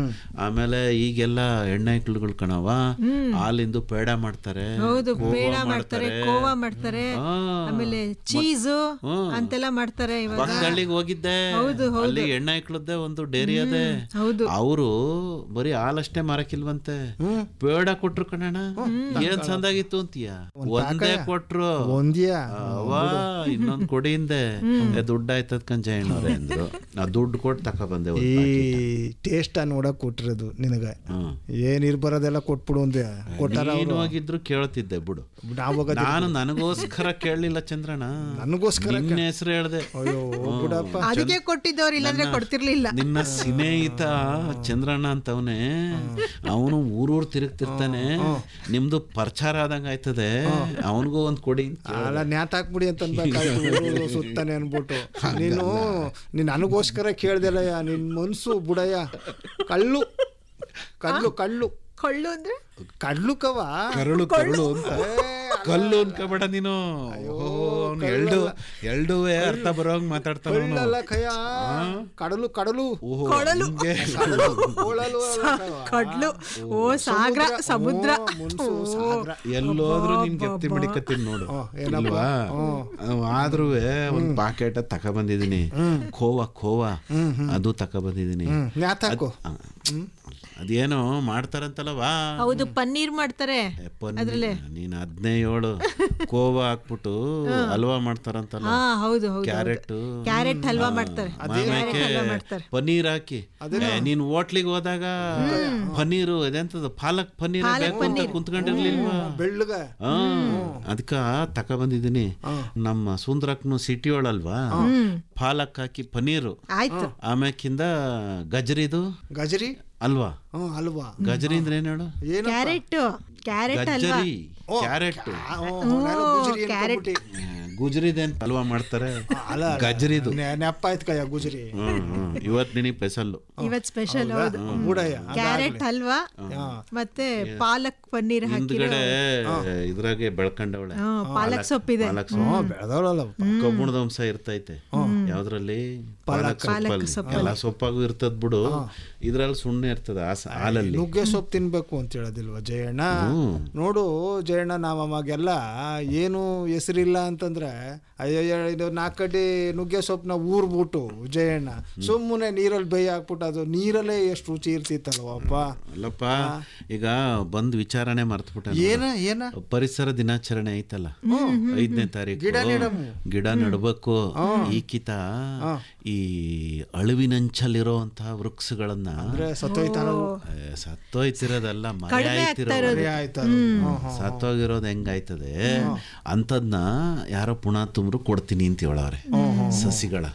ಆಮೇಲೆ ಈಗೆಲ್ಲ ಎಣ್ಣೆ ಹಿಟ್ಲುಗಳು ಕಣವ ಹಾಲಿಂದು ಪೇಡ ಮಾಡ್ತಾರೆ ಹೌದು ಕೋವಾ ಪೇಡ ಮಾಡ್ತಾರೆ ಕೋವಾ ಮಾಡ್ತಾರೆ ಆ. ಆಮೇಲೆ ಚೀಸು ಅಂತೆಲ್ಲ ಮಾಡ್ತಾರೆ ಇವಾಗ ಪಕ್ಕದಳ್ಳಿಗೆ ಹೋಗಿದ್ದೆ ಅಲ್ಲಿ ಎಣ್ಣೆ ಇಕ್ಳದ್ದೆ ಒಂದು ಡೇರಿ ಅದೇ ಹೌದು ಅವರು ಬರೀ ಹಾಲಷ್ಟೇ ಮಾರಕ್ಕಿಲ್ವಂತೆ ಪೇಡ ಕೊಟ್ರು ಕಣಣ್ಣ ಏನ್ ಚಂದಾಗಿತ್ತು ಅಂತೀಯ ಒಂದೇ ಕೊಟ್ರು ಒಂದಿಯಾ ಅವ ಇನ್ನೊಂದ್ ಕೊಡಿ ಹಿಂದೆ ಏ, ದುಡ್ಡು ಆಯ್ತದ ಕಂಜಯ್ಯನವ್ರೆ ಅಂದ್ರು ನಾ ದುಡ್ಡು ಕೊಟ್ಟು ತಕ ಬಂದೆ ಈ ಟೇಸ್ಟ್ ನೋಡಕ್ ಕೊಟ್ಟಿರೋದು ನಿನಗ ಹ್ಮ್. ಏನ್ ಇರ್ಬರೋದೆಲ್ಲ ಕೊಟ್ಬಿಡು ಅಂದೆ ಕೊಟ್ಟಾರ ನೀನು ಹೋಗಿದ್ರು ಕೇಳ್ತಿದ್ದೆ ಬಿಡು ನಾವ್ ಹೋಗೋದು ನಾನು ನನಗೋಸ್ಕರ ಕೇಳಲಿಲ್ಲ ಚಂದ್ರಣ್ಣ ನನಗೋಸ್ಕರ ನಿನ್ನ ಹೆಸರು ಹೇಳ್ದೆ ಅಯ್ಯೋ ಬಿಡಪ್ಪ ಅದಕ್ಕೆ ಕೊಟ್ಟಿದ್ದವ್ರು ಇಲ್ಲಾಂದ್ರೆ ಕೊಡ್ತಿರ್ಲಿಲ್ಲ ನಿನ್ನ ಸ್ನೇಹಿತ ಚಂದ್ರಣ್ಣ ಅಂತವನೇ ಅವನು ಊರೂರ್ ತಿರುಗ್ತಿರ್ತಾನೆ ನಿಮ್ದು ಪ್ರಚಾರ ಆದಂಗ ಆಯ್ತದೆ ಅವನಿಗೂ ಒಂದ್ ಕೊಡಿ ಅಂತ ಕೇಳ್ದೆ. ಅಲ್ಲ ನ್ಯಾತ್ ಹಾಕ್ಬಿಡಿ ಅಂತ ಅನ್ಬೇಕಾಯ್ತು ಸುತ್ತಾನೆ ಅನ್ಬಿಟ್ಟು ನೀನು ನೀನ್ ನನಗೋಸ್ಕರ ಕೇಳ್ದೆಲ್ಲಯ್ಯ ನಿನ್ ಮನ್ಸು ಬುಡಯ್ಯ ಕಳ್ಳು ಕಳ್ಳು ಕಳ್ಳು ಕೊಳ್ಳು ಅಂದ್ರೆ ಕಳ್ಳು ಕವ ಕರಳು ಕರಳು ಅಂತ ಕಲ್ಲು ಅನ್ಕೋಬೇಡ ನೀನು ಅವ್ನು ಎಲ್ಡು ಎಲ್ಡುವೆ ಅರ್ಥ ಬರೋಂಗ್ ಮಾತಾಡ್ತಾನ ಅವ್ನು. ಕಳ್ಳಲ್ಲ ಕಯ್ಯ ಕಡಲು ಕಡಲು ಓಹೋ, ಕೊಳಲು. ಹಂಗೆ. ಕಡಲು ಕೋಳಲು ಅಲ್ಲ ಕವ್ವ. ಕಡ್ಲು ಓ ಸಾಗರ ಸಮುದ್ರ ಓ, ಮುನ್ಸು ಸಾಗರ ಎಲ್ಲೋದ್ರು ನಿನ್ ಗೆತ್ತಿ ಮಡಿಕತ್ತೀನಿ ನೋಡು ಇಲ್ವಾ ಆದ್ರೂ ಒಂದ್ ಪಾಕೆಟ್ ತಕ ಬಂದಿದೀನಿ ಖೋವಾ ಖೋವಾ ಅದು ತಕ ಬಂದಿದೀನಿ ಹ್ಮ್ ನ್ಯಾತ್ ಹಾಕು ಅದೇನೋ ಮಾಡ್ತಾರಂತಲ್ಲವಾ ಹೌದು ಪನ್ನೀರ್ ಮಾಡ್ತಾರೆ ಏ, ಪನ್ನೀರ್. ನೀನ್ ಅದ್ನೇ ಹೇಳು ಕೋವಾ ಹಾಕ್ಬಿಟ್ಟು ಹಲ್ವಾ ಮಾಡ್ತಾರಂತಲ್ಲ ಹಾ ಹೌದು ಹೌದು ಕ್ಯಾರೆಟ್ ಕ್ಯಾರೆಟ್ ಹಲ್ವಾ ಮಾಡ್ತಾರೆ ಆಮೇಲೆ ಹಲ್ವಾ ಮಾಡ್ತಾರೆ ಪನ್ನೀರ್ ಹಾಕಿ ಏ, ನೀನ್ ಹೋಟ್ಲಿಗೆ ಹೋದಾಗ ಪನ್ನೀರು ಇದೆಂತದ ಪಾಲಕ್ ಪನ್ನೀರ್ ಬೇಕು ಅಂತ ಕುಂತ್ಕೊಂಡಿರ್ಲಿಲ್ವಾ ಬೆಳ್ಳಗ ಹಾ ಅದಕ್ಕ ತಕ ಬಂದಿದ್ದೀನಿ ನಮ್ಮ ಸುಂದರಕ್ನು ಸಿಟಿ ಒಳಲ್ವಾ ಪಾಲಕ್ ಹಾಕಿ ಪನ್ನೀರು ಆಯ್ತು ಆಮ್ಯಾಕಿಂದ ಗಜರಿದು ಗಜರಿ ಅಲ್ವಾ ಹ್ಮ್ ಅಲ್ವಾ ಗಜರಿ ಅಂದ್ರೆ ಏನ್ ಹೇಳು ಏನು ಕ್ಯಾರೆಟ್ ಕ್ಯಾರೆಟ್ ಹಲ್ವಾ ಗಜ್ಜರಿ ಕ್ಯಾರೆಟ್ ಆ, ಓ, ನಾನು ಗುಜರಿ ಅನ್ಕೊಂಡ್ಬಿಟ್ಟೆ. ಗುಜರಿದೇನ್ ಹಲ್ವಾ ಮಾಡ್ತಾರೆ ಅಲ್ಲ ಗಜರಿದು ನೆ- ನೆಪ್ಪ ಆಯ್ತು ಕಯ್ಯ ಗುಜರಿ ಹ್ಮ್ ಹ್ಮ್ ಇವತ್ ನಿನಗೆ ಸ್ಪೆಷಲ್ ಇವತ್ ಸ್ಪೆಷಲ್ ಹೌದು ಬುಡಯ್ಯ ಕ್ಯಾರೆಟ್ ಹಲ್ವಾ ಮತ್ತೆ ಪಾಲಕ್ ಪನ್ನೀರ್ ಹಾಕಿರೋ ಹಿಂದ್ಗಡೆ ಇದ್ರಾಗೆ ಬೆಳ್ಕೊಂಡವಳೆ ಹ್ಮ್, ಪಾಲಕ್ ಸೊಪ್ಪಿದೆ ಪಾಲಕ್ ಸೊಪ್ಪು ಬೆಳೆದವಳಲ್ಲ ಕಬ್ಬುಣದ ಅಂಶ ಇರ್ತೈತೆ ಯಾವ್ದ್ರಲ್ಲಿ ಪಾಲಕ್ ಸೊಪ್ಪಲ್ಲಿ ಎಲ್ಲ ಸೊಪ್ಪಾಗೂ ಇರ್ತದ ಬಿಡು ಇದ್ರಲ್ಲಿ ಸುಣ್ಣ ಇರ್ತದ ಆ ಸ- ಹಾಲಲ್ಲಿ ನುಗ್ಗೆ ಸೊಪ್ಪು ತಿನ್ಬೇಕು ಅಂತ ಹೇಳೋದಿಲ್ವ ಜಯಣ್ಣ ನೋಡು ಜಯಣ್ಣ ನಾವು ಅವಾಗೆಲ್ಲ ಏನು ಹೆಸರಿಲ್ಲ ಅಂತಂದ್ರೆ ಅಯ್ಯಯ್ಯ ಇದು ನಾಲ್ಕು ಕಡ್ಡಿ ನುಗ್ಗೆ ಸೊಪ್ಪನ್ನ ಊರ್ಬಿಟ್ಟು ಜಯಣ್ಣ ಸುಮ್ಮನೆ ನೀರಲ್ಲಿ ಬೇಯ್ ಹಾಕ್ಬಿಟ್ಟು ಅದು ನೀರಲ್ಲೇ ಎಷ್ಟು ರುಚಿ ಇರ್ತಿತ್ತಲ್ವಪ್ಪ ಅಲ್ಲಪ್ಪ ಈಗ ಬಂದ್ ವಿಚಾರಣೆ ಮರ್ತ್ಬಿಟ್ಟ ಏನ ಏನ ಪರಿಸರ ದಿನಾಚರಣೆ ಐತಲ್ಲ ಐದನೇ ತಾರೀಕು ಗಿಡ ನೆಡಮು. ಗಿಡ ನೆಡ್ಬೇಕು ಈಕಿತ ಈ ಅಳಿವಿನಂಚಲ್ಲಿರುವಂತಹ ವೃಕ್ಷಗಳನ್ನ ಅಂದ್ರೆ ಸತ್ತೋಯ್ತಾನ ಏ, ಸತ್ತೋಯ್ತಿರೋದಲ್ಲ ಮರೆ ಆಯ್ತಿರೋ ಆಯ್ತು ಸತ್ತೋಗಿರೋದು ಹೆಂಗಾಯ್ತದೆ ಅಂಥದ್ನ ಯಾರೋ ಪುಣ ತುಂಬ್ರು ಕೊಡ್ತೀನಿ ಅಂತ ಹೇಳವ್ರೆ ಸಸಿಗಳ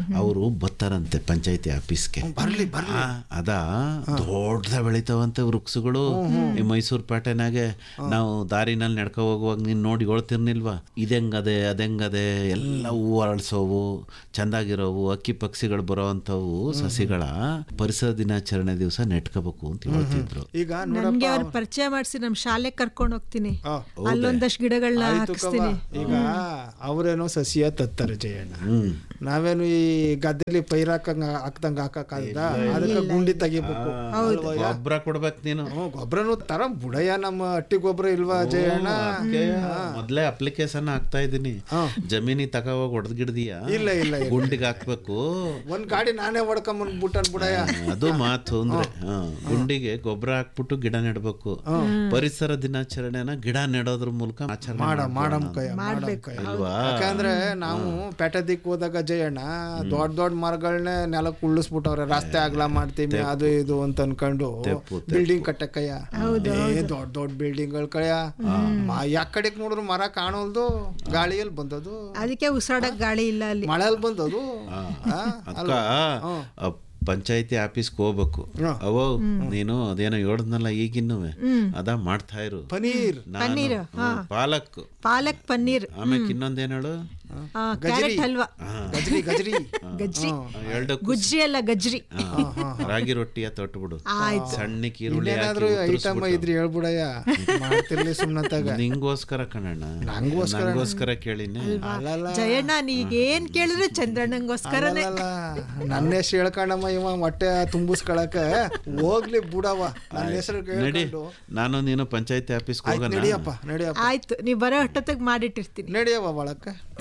ಅವರು ಬರ್ತಾರಂತೆ ಪಂಚಾಯತಿ ಆಫೀಸ್ಗೆ ಬರ್ಲಿ ಬರ್ಲಿ ಆ, ಅದ ದೊಡ್ಡದ ಬೆಳಿತಾವಂತೆ ವೃಕ್ಷಗಳು ಈ ಮೈಸೂರು ಪೇಟೆನಾಗೆ ನಾವು ದಾರಿನಲ್ಲಿ ನಡ್ಕೊ ಹೋಗುವಾಗ ನೀನ್ ನೋಡಿ ಹೇಳ್ತಿರ್ನಿಲ್ವಾ ಇದೆಂಗದೆ ಅದೆಂಗದೆ ಎಲ್ಲ ಹೂವು ಅರಳಿಸೋವು ಚಂದಾಗಿರೋವು ಅಕ್ಕಿ ಪಕ್ಷಿಗಳು ಬರೋವಂಥವು ಸಸಿಗಳ ಪರಿಸರ ದಿನಾಚರಣೆ ದಿವಸ ನೆಟ್ಕೋಬೇಕು ಅಂತ ಹೇಳ್ತಿದ್ರು ಈಗ ನನ್ಗೆ ನೋಡಪ್ಪ ಅವ್ರ ಪರಿಚಯ ಮಾಡಿಸಿ ನಮ್ ಶಾಲೆಗೆ ಕರ್ಕೊಂಡು ಹೋಗ್ತೀನಿ ಆ, ಅಲ್ಲೊಂದಷ್ಟು ಗಿಡಗಳನ್ನ ಆಯ್ತು ಕವ್ವ. ಹಾಕಿಸ್ತೀನಿ ಈಗ ಅವರೇನೋ ಸಸಿಯ ತತ್ತಾರೆ ಜಯಣ್ಣ ನಾವೇನು ಈ ಗದ್ದೆಲಿ ಪೈರ್ ಹಾಕಂಗ ಹಾಕ್ದಂಗ ಹಾಕಕ್ಕಾಗದ ಅದಕ್ಕೆ ಗುಂಡಿ ತೆಗಿಬೇಕು ಗೊಬ್ಬರ ಕೊಡ್ಬೇಕು ನೀನು ಹ್ಞೂ ಗೊಬ್ಬರನು ತರ ಬುಡಯ್ಯ ನಮ್ಮ ಹಟ್ಟಿ ಗೊಬ್ಬರ ಇಲ್ವಾ ಜಯಣ್ಣ ಮೊದ್ಲೇ ಅಪ್ಲಿಕೇಶನ್ ಹಾಕ್ತಾ ಇದೀನಿ ಜಮೀನಿ ತಗ ಹೋಗಿ ಹೊಡೆದ್ ಗಿಡ್ದೀಯ ಇಲ್ಲ ಇಲ್ಲ ಇಲ್ಲ. ಗುಂಡಿಗೆ ಹಾಕ್ಬೇಕು ಒಂದ್ ಗಾಡಿ ನಾನೇ ಹೊಡ್ಕೊಂಬಂದ್ ಬಿಟ್ಟನ್ ಬುಡಯ್ಯ ಅದು ಮಾತು ಅಂದ್ರೆ ಹಾ, ಗುಂಡಿಗೆ ಗೊಬ್ಬರ ಹಾಕ್ಬಿಟ್ಟು ಗಿಡ ನೆಡ್ಬೇಕು ಪರಿಸರ ದಿನಾಚರಣೆನ ಗಿಡ ನೆಡೋದ್ರ ಮೂಲಕ ಆಚರಣೆ ಮಾಡ ಮಾಡ್ಬೋದು ಮಾಡಮ್ ನಾವು. ಕೈ ಮಾಡಮ್ ಕೈ ಅಲ್ವಾ ಯಾಕಂದ್ರೆ ನಾವು ಪೇಟೆ ದಿಕ್ ಹೋದಾಗ ಜಯಣ್ಣ ದೊಡ್ಡ ದೊಡ್ಡ ಮರಗಳನ್ನೇ ನೆಲಕ್ಕೆ ಉಳ್ಳಿಸ್ಬಿಟ್ಟವ್ರೆ ರಸ್ತೆ ಅಗಲ ಮಾಡ್ತೀವಿ ಅದು ಇದು ಅಂತ ಅನ್ಕೊಂಡು ಬಿಲ್ಡಿಂಗ್ ಕಟ್ಟಕ್ಕಯ್ಯ ಏ ದೊಡ್ಡ ದೊಡ್ಡ ಬಿಲ್ಡಿಂಗ್ಗಳ ಕಯ್ಯ ಯಾಕ ಕಡೆಕ್ ನೋಡಿದ್ರು ಮರ ಕಾಣೋಲ್ದು ಗಾಳಿಯಲ್ಲಿ ಬಂದದು ಅದಕ್ಕೆ ಉಸಿರಾಡಕ್ ಗಾಳಿ ಇಲ್ಲ ಅಲ್ಲಿ ಮಳೆಯಲ್ಲಿ ಬಂದದು ಆ, ಅಕ್ಕ ಆ ಪಂಚಾಯತಿ ಆಫೀಸ್ಗೆ ಹೋಗ್ಬೇಕು ಅವೋ ನೀನು ಅದೇನೋ ಹೇಳ್ದ್ನಲ್ಲ ಈಗಿನ್ನೂ ಅದ ಮಾಡ್ತಾ ಇರು ಪನೀರ್ ಪನ್ನೀರ್, ನಾನು ಪಾಲಕ್ ಪಾಲಕ್ ಪನ್ನೀರ್ ಆಮೇಲೆ ಇನ್ನೊಂದೇನು ಹೇಳು ಆ, ಕ್ಯಾರೆಟ್ ಹಲ್ವಾ ಗಜ್ರಿ ಗಜ್ರಿ ಗಜ್ರಿ ಎರಡು ಗುಜ್ರಿ ಅಲ್ಲ ಗಜ್ರಿ ರಾಗಿ ರೊಟ್ಟಿಯ ತೊಟ್ಬಿಡು ಆಯ್ತು. ಸಣ್ಣ ಈರುಳ್ಳಿ ಏನಾದ್ರು ಐಟಮ್ ಇದ್ರಿ ಹೇಳ್ಬಿಡಯ್ಯ ಮಾಡ್ತಿರ್ಲಿ ಸುಮ್ನತ್ತಾಗ ನಿಂಗೋಸ್ಕರ ಕಣಣ್ಣ ನಂಗೋಸ್ಕರ? ನಂಗೋಸ್ಕರ ಕೇಳಿನಿ ಅಲ್ಲಲ್ಲ ಜಯಣ್ಣ ನೀಗೇನ್ ಕೇಳಿದ್ರು ಚಂದ್ರಣ್ಣಂಗೋಸ್ಕರನೇ ಅಲ್ಲಲ್ಲ ನನ್ನ ಹೆಸರು ಹೇಳ್ಕೊಂಡಮ್ಮ ಇವ ಹೊಟ್ಟೆ ತುಂಬಿಸ್ಕೊಳಕ ಹೋಗ್ಲಿ ಬುಡವ ನನ್ನ ಹೆಸರು ನಡಿ ಕೇಳ್ಕೊಂಡು ನಾನು ನೀನು ಪಂಚಾಯತಿ ಆಫೀಸ್ಗೆ ಆಯ್ತು ಹೋಗೋಣ ನಡಿಯಪ್ಪ ನಡಿಯಪ್ಪ ಆಯ್ತು ನೀವ್ ಬರೋ ಅಷ್ಟೊತ್ತಿಗೆ ಮಾಡಿಟ್ಟಿರ್ತೀನಿ ನಡಿಯವ್ವ ಒಳಕ್ಕ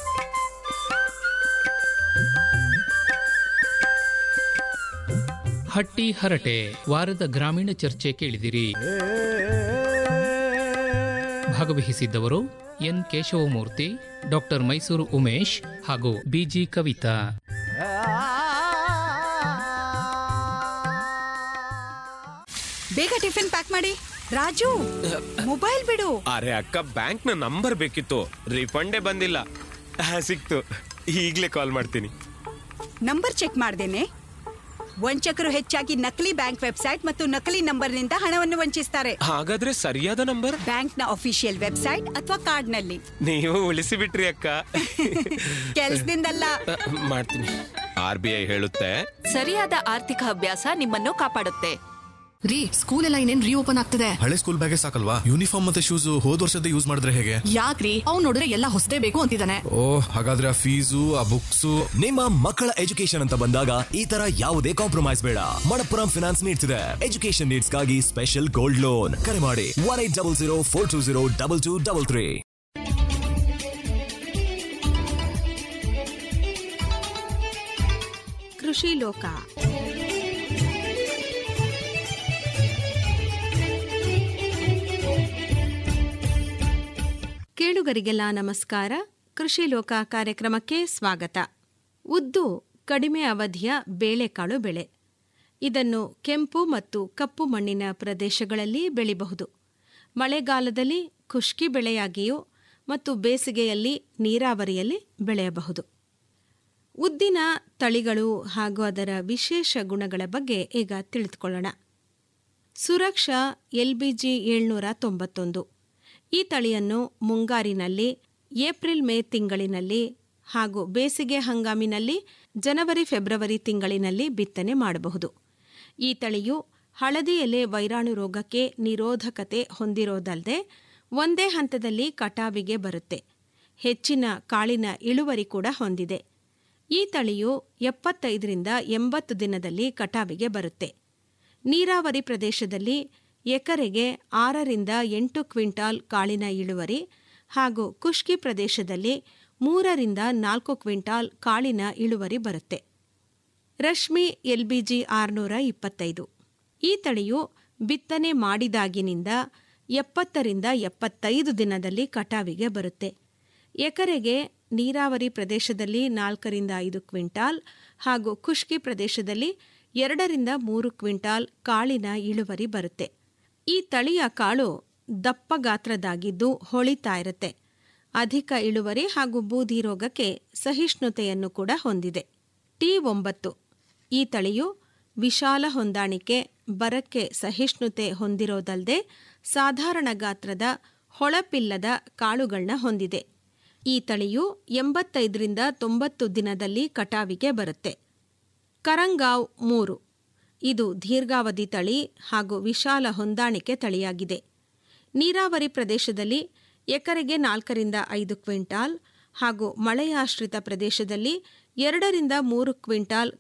ಹಟ್ಟಿ ಹರಟೆ ವಾರದ ಗ್ರಾಮೀಣ ಚರ್ಚೆ ಕೇಳಿದಿರಿ ಭಾಗವಹಿಸಿದ್ದವರು ಎನ್ ಕೇಶವಮೂರ್ತಿ ಡಾಕ್ಟರ್ ಮೈಸೂರು ಉಮೇಶ್ ಹಾಗೂ ಬಿಜಿ ಕವಿತಾ ಬೇಗ ಟಿಫಿನ್ ಪ್ಯಾಕ್ ಮಾಡಿ ರಾಜು ಮೊಬೈಲ್ ಬಿಡು ಅರೆ ಅಕ್ಕ ಬ್ಯಾಂಕ್ ನ ನಂಬರ್ ಬೇಕಿತ್ತು ರಿಫಂಡೇ ಬಂದಿಲ್ಲ ಆ, ಸಿಕ್ತು ಈಗ್ಲೇ ಕಾಲ್ ಮಾಡ್ತೀನಿ ನಂಬರ್ ಚೆಕ್ ಮಾಡ್ದೇನೆ ವಂಚಕರು ಹೆಚ್ಚಾಗಿ ನಕಲಿ ಬ್ಯಾಂಕ್ ವೆಬ್ಸೈಟ್ ಮತ್ತು ನಕಲಿ ನಂಬರ್ನಿಂದ ಹಣವನ್ನು ವಂಚಿಸ್ತಾರೆ ಹಾಗಾದ್ರೆ ಸರಿಯಾದ ನಂಬರ್ ಬ್ಯಾಂಕ್ನ ಅಫಿಷಿಯಲ್ ವೆಬ್ಸೈಟ್ ಅಥವಾ ಕಾರ್ಡ್ನಲ್ಲಿ ನೀವು ಉಳಿಸಿ ಬಿಟ್ರಿ ಅಕ್ಕ ಕೆಲ್ಸದಿಂದಲ್ಲ ಆ, ಮಾಡ್ತೀನಿ ಆರ್ ಬಿ ಐ ಹೇಳುತ್ತೆ ಸರಿಯಾದ ಆರ್ಥಿಕ ಅಭ್ಯಾಸ ನಿಮ್ಮನ್ನು ಕಾಪಾಡುತ್ತೆ ರೀ ಸ್ಕೂಲ್ ಎಲ್ಲ ಇನ್ನೇನ್ ರೀಓಪನ್ ಆಗ್ತದೆ ಹಳೆ ಸ್ಕೂಲ್ ಬ್ಯಾಗೇ ಸಾಕಲ್ವಾ ಯೂನಿಫಾರ್ಮ್ ಮತ್ತೆ ಶೂಸ್ ಹೋದ್ ವರ್ಷದ ಯೂಸ್ ಮಾಡಿದ್ರೆ ಹೇಗೆ ಯಾಕ್ರಿ ಅವ್ನ್ ನೋಡಿದ್ರೆ ಎಲ್ಲ ಹೊಸದೇ ಬೇಕು ಅಂತಿದ್ದಾನೆ ಓ ಹಾಗಾದ್ರೆ ಆ ಫೀಸು ಆ ಬುಕ್ಸು ನಿಮ್ಮ ಮಕ್ಕಳ ಎಜುಕೇಶನ್ ಅಂತ ಬಂದಾಗ ಈ ತರ ಯಾವುದೇ ಕಾಂಪ್ರಮೈಸ್ ಬೇಡ ಮಣಪ್ಪುರಂ ಫಿನಾನ್ಸ್ ನೀಡ್ಸ್ ಇದೆ ಎಜುಕೇಶನ್ ನೀಡ್ಸ್ ಗಾಗಿ ಸ್ಪೆಷಲ್ ಗೋಲ್ಡ್ ಲೋನ್ ಕರೆ ಮಾಡಿ one eight double zero four two zero double two double three ಕೃಷಿ ಲೋಕ ಕೇಳುಗರಿಗೆಲ್ಲ ನಮಸ್ಕಾರ ಕೃಷಿ ಲೋಕ ಕಾರ್ಯಕ್ರಮಕ್ಕೆ ಸ್ವಾಗತ ಉದ್ದು ಕಡಿಮೆ ಅವಧಿಯ ಬೇಳೆಕಾಳು ಬೆಳೆ ಇದನ್ನು ಕೆಂಪು ಮತ್ತು ಕಪ್ಪು ಮಣ್ಣಿನ ಪ್ರದೇಶಗಳಲ್ಲಿ ಬೆಳಿಬಹುದು ಮಳೆಗಾಲದಲ್ಲಿ ಖುಷ್ಕಿ ಬೆಳೆಯಾಗಿಯೂ ಮತ್ತು ಬೇಸಿಗೆಯಲ್ಲಿ ನೀರಾವರಿಯಲ್ಲಿ ಬೆಳೆಯಬಹುದು ಉದ್ದಿನ ತಳಿಗಳು ಹಾಗೂ ಅದರ ವಿಶೇಷ ಗುಣಗಳ ಬಗ್ಗೆ ಈಗ ತಿಳಿದುಕೊಳ್ಳೋಣ ಸುರಕ್ಷಾ ಎಲ್ಬಿಜಿ ಏಳ್ನೂರ ತೊಂಬತ್ತೊಂದು ಈ ತಳಿಯನ್ನು ಮುಂಗಾರಿನಲ್ಲಿ ಏಪ್ರಿಲ್ ಮೇ ತಿಂಗಳಿನಲ್ಲಿ ಹಾಗೂ ಬೇಸಿಗೆ ಹಂಗಾಮಿನಲ್ಲಿ ಜನವರಿ ಫೆಬ್ರವರಿ ತಿಂಗಳಿನಲ್ಲಿ ಬಿತ್ತನೆ ಮಾಡಬಹುದು ಈ ತಳಿಯು ಹಳದಿ ಎಲೆ ವೈರಾಣು ರೋಗಕ್ಕೆ ನಿರೋಧಕತೆ ಹೊಂದಿರೋದಲ್ಲದೆ ಒಂದೇ ಹಂತದಲ್ಲಿ ಕಟಾವಿಗೆ ಬರುತ್ತೆ ಹೆಚ್ಚಿನ ಕಾಳಿನ ಇಳುವರಿ ಕೂಡ ಹೊಂದಿದೆ ಈ ತಳಿಯು ಎಪ್ಪತ್ತೈದರಿಂದ ಎಂಬತ್ತು ದಿನದಲ್ಲಿ ಕಟಾವಿಗೆ ಬರುತ್ತೆ ನೀರಾವರಿ ಪ್ರದೇಶದಲ್ಲಿ ಎಕರೆಗೆ ಆರರಿಂದ ಎಂಟು ಕ್ವಿಂಟಾಲ್ ಕಾಳಿನ ಇಳುವರಿ ಹಾಗೂ ಖುಷ್ಕಿ ಪ್ರದೇಶದಲ್ಲಿ ಮೂರರಿಂದ ನಾಲ್ಕು ಕ್ವಿಂಟಾಲ್ ಕಾಳಿನ ಇಳುವರಿ ಬರುತ್ತೆ ರಶ್ಮಿ ಎಲ್ಬಿಜಿ ಆರುನೂರ ಇಪ್ಪತ್ತೈದು ಈ ತಳಿಯು ಬಿತ್ತನೆ ಮಾಡಿದಾಗಿನಿಂದ ಎಪ್ಪತ್ತರಿಂದ ಎಪ್ಪತ್ತೈದು ದಿನದಲ್ಲಿ ಕಟಾವಿಗೆ ಬರುತ್ತೆ ಎಕರೆಗೆ ನೀರಾವರಿ ಪ್ರದೇಶದಲ್ಲಿ ನಾಲ್ಕರಿಂದ ಐದು ಕ್ವಿಂಟಾಲ್ ಹಾಗೂ ಖುಷ್ಕಿ ಪ್ರದೇಶದಲ್ಲಿ ಎರಡರಿಂದ ಮೂರು ಕ್ವಿಂಟಾಲ್ ಕಾಳಿನ ಇಳುವರಿ ಬರುತ್ತೆ ಈ ತಳಿಯ ಕಾಳು ದಪ್ಪ ಗಾತ್ರದಾಗಿದ್ದು ಹೊಳಿತಾ ಇರುತ್ತೆ ಅಧಿಕ ಇಳುವರಿ ಹಾಗೂ ಬೂದಿ ರೋಗಕ್ಕೆ ಸಹಿಷ್ಣುತೆಯನ್ನು ಕೂಡ ಹೊಂದಿದೆ ಟಿ ಒಂಬತ್ತು ಈ ತಳಿಯು ವಿಶಾಲ ಹೊಂದಾಣಿಕೆ ಬರಕ್ಕೆ ಸಹಿಷ್ಣುತೆ ಹೊಂದಿರೋದಲ್ಲದೆ ಸಾಧಾರಣ ಗಾತ್ರದ ಹೊಳಪಿಲ್ಲದ ಕಾಳುಗಳನ್ನ ಹೊಂದಿದೆ ಈ ತಳಿಯು ಎಂಬತ್ತೈದರಿಂದ ತೊಂಬತ್ತು ದಿನದಲ್ಲಿ ಕಟಾವಿಗೆ ಬರುತ್ತೆ ಕರಂಗಾವ್ ಮೂರು ಇದು ದೀರ್ಘಾವಧಿ ತಳಿ ಹಾಗೂ ವಿಶಾಲ ಹೊಂದಾಣಿಕೆ ತಳಿಯಾಗಿದೆ ನೀರಾವರಿ ಪ್ರದೇಶದಲ್ಲಿ ಎಕರೆಗೆ ನಾಲ್ಕರಿಂದ ಐದು ಕ್ವಿಂಟಾಲ್ ಹಾಗೂ ಮಳೆಯಾಶ್ರಿತ ಪ್ರದೇಶದಲ್ಲಿ ಎರಡರಿಂದ ಮೂರು ಕ್ವಿಂಟಾಲ್